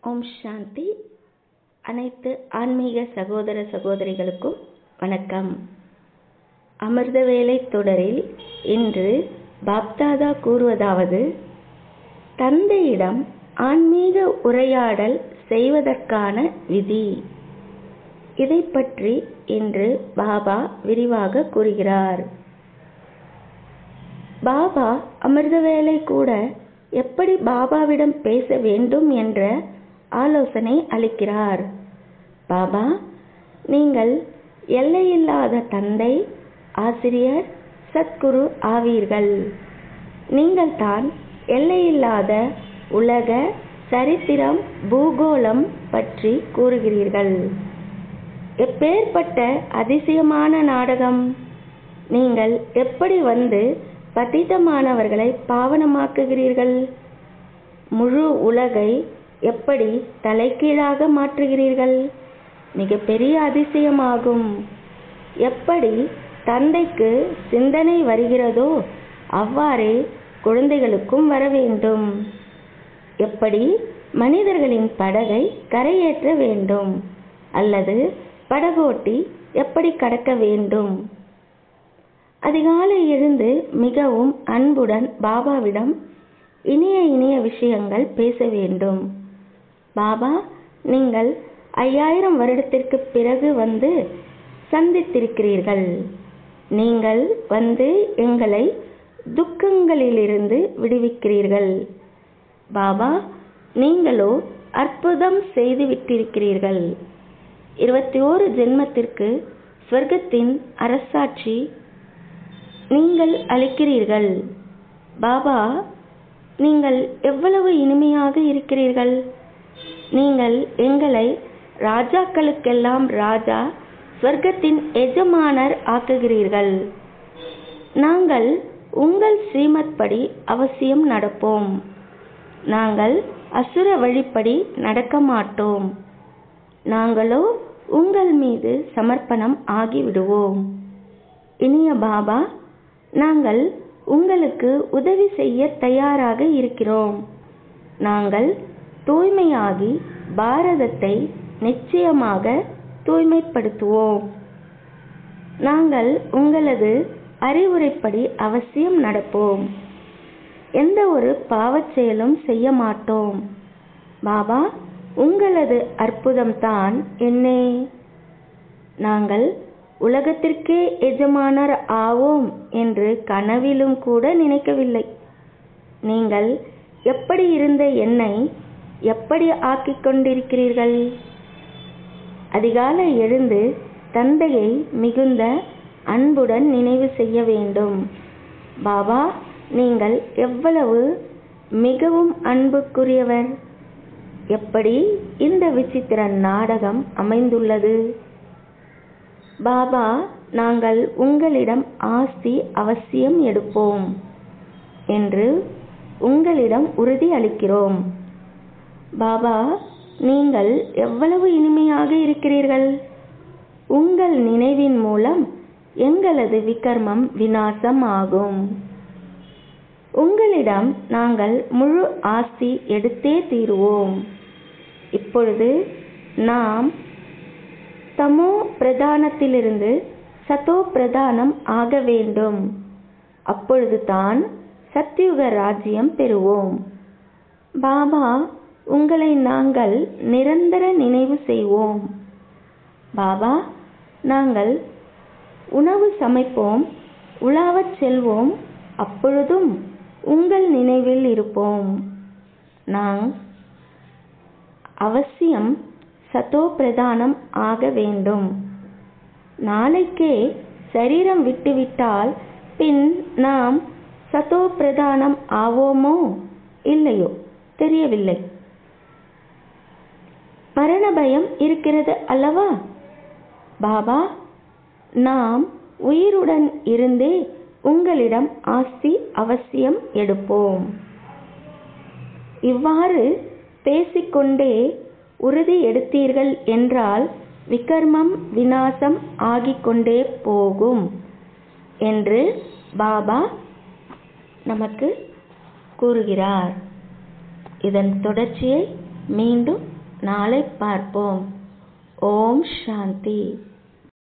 ஓம் சாந்தி அனைத்து ஆன்மீக சகோதர சகோதரிகளுக்கும் வணக்கம் அமிர்த வேலை தொடரில் இன்று பாப்தாதா கூறுவதாவது தந்தையிடம் ஆன்மீக உரையாடல் செய்வதற்கான விதி இதை பற்றி இன்று பாபா விரிவாக கூறுகிறார் பாபா அமிர்தவேளை கூட எப்படி பாபாவிடம் பேச வேண்டும் என்ற ஆலோசனை அளிக்கிறார் பாபா நீங்கள் எல்லையில்லாத தந்தை ஆசிரியர் சத்குரு ஆவீர்கள் நீங்கள் தான் எல்லையில்லாத உலக சரித்திரம் பூகோளம் பற்றி கூறுகிறீர்கள் எப்பேற்பட்ட அதிசயமான நாடகம் நீங்கள் எப்படி வந்து பத்திதமானவர்களை பாவனமாக்குகிறீர்கள் முழு உலகை எப்படி தலைகீழாக மாற்றுகிறீர்கள் மிகப்பெரிய அதிசயமாகும் எப்படி தந்தைக்கு சிந்தனை வருகிறதோ அவ்வாறே குழந்தைகளுக்கும் வர வேண்டும் எப்படி மனிதர்களின் படகை கரையேற்ற வேண்டும் அல்லது படகோட்டி எப்படி கடக்க வேண்டும் அதிகாலை எழுந்து மிகவும் அன்புடன் பாபாவிடம் இனிய இனிய விஷயங்கள் பேச வேண்டும் பாபா நீங்கள் ஐயாயிரம் வருடத்திற்கு பிறகு வந்து சந்தித்திருக்கிறீர்கள் நீங்கள் வந்து எங்களை துக்கங்களிலிருந்து விடுவிக்கிறீர்கள் பாபா நீங்களோ அற்புதம் செய்து விட்டிருக்கிறீர்கள் இருபத்தி ஓரு ஜென்மத்திற்கு ஸ்வர்க்கத்தின் அரசாட்சி நீங்கள் அளிக்கிறீர்கள் பாபா நீங்கள் எவ்வளவு இனிமையாக இருக்கிறீர்கள் நீங்கள் எங்களை ராஜாக்களுக்கெல்லாம் ராஜா ஸ்வர்க்கத்தின் எஜமானர் ஆக்குகிறீர்கள் நாங்கள் உங்கள் ஸ்ரீமத் படி அவசியம் நடப்போம் நாங்கள் அசுர வழிப்படி நடக்க மாட்டோம் நாங்களோ உங்கள் மீது சமர்ப்பணம் ஆகிவிடுவோம் இனிய பாபா நாங்கள் உங்களுக்கு உதவி செய்ய தயாராக இருக்கிறோம் நாங்கள் தூய்மையாகி பாரதத்தை நிச்சயமாக தூய்மைப்படுத்துவோம் நாங்கள் உங்களது அறிவுரைப்படி அவசியம் நடப்போம் எந்த ஒரு பாவச் செயலும் செய்ய மாட்டோம் பாபா உங்களது அற்புதம்தான் என்னே நாங்கள் உலகத்திற்கே எஜமானர் ஆவோம் என்று கனவிலும் கூட நினைக்கவில்லை நீங்கள் எப்படி இருந்த என்னை எப்படி ஆக்கிக் கொண்டிருக்கிறீர்கள் அதிகாலை எழுந்து தந்தையை மிகுந்த அன்புடன் நினைவு செய்ய வேண்டும் பாபா நீங்கள் எவ்வளவு மிகவும் அன்புக்குரியவர் எப்படி இந்த விசித்திர நாடகம் அமைந்துள்ளது பாபா நாங்கள் உங்களிடம் ஆஸ்தி அவசியம் எடுப்போம் என்று உங்களிடம் உறுதி அளிக்கிறோம் பாபா நீங்கள் எவ்வளவு இனிமையாக இருக்கிறீர்கள் உங்கள் நினைவின் மூலம் எங்களது விகர்மம் விநாசம் ஆகும் உங்களிடம் நாங்கள் முழு ஆஸ்தி எடுத்தே தீருவோம் இப்பொழுது நாம் தமோ பிரதானத்திலிருந்து சதோ பிரதானம் ஆக வேண்டும் அப்பொழுதுதான் சத்தியுக ராஜ்யம் பெறுவோம் பாபா உங்களை நாங்கள் நிரந்தர நினைவு செய்வோம் பாபா நாங்கள் உணவு சமைப்போம் உலாவச் செல்வோம் அப்பொழுதும் உங்கள் நினைவில் இருப்போம் நான் அவசியம் சதோ பிரதானம் ஆக வேண்டும் நாளைக்கே சரீரம் விட்டுவிட்டால் பின் நாம் சதோ பிரதானம் ஆவோமோ இல்லையோ தெரியவில்லை மரண பயம் இருக்கிறது அல்லவா பாபா நாம் உயிருடன் இருந்தே உங்களிடம் ஆஸ்தி அவசியம் எடுப்போம் இவ்வாறு பேசிக்கொண்டே உறுதி எடுத்தீர்கள் என்றால் விகர்மம் விநாசம் ஆகிக்கொண்டே போகும் என்று பாபா நமக்கு கூறுகிறார் இதன் தொடர்ச்சியை மீண்டும் நாளை பார்ப்போம் ஓம் சாந்தி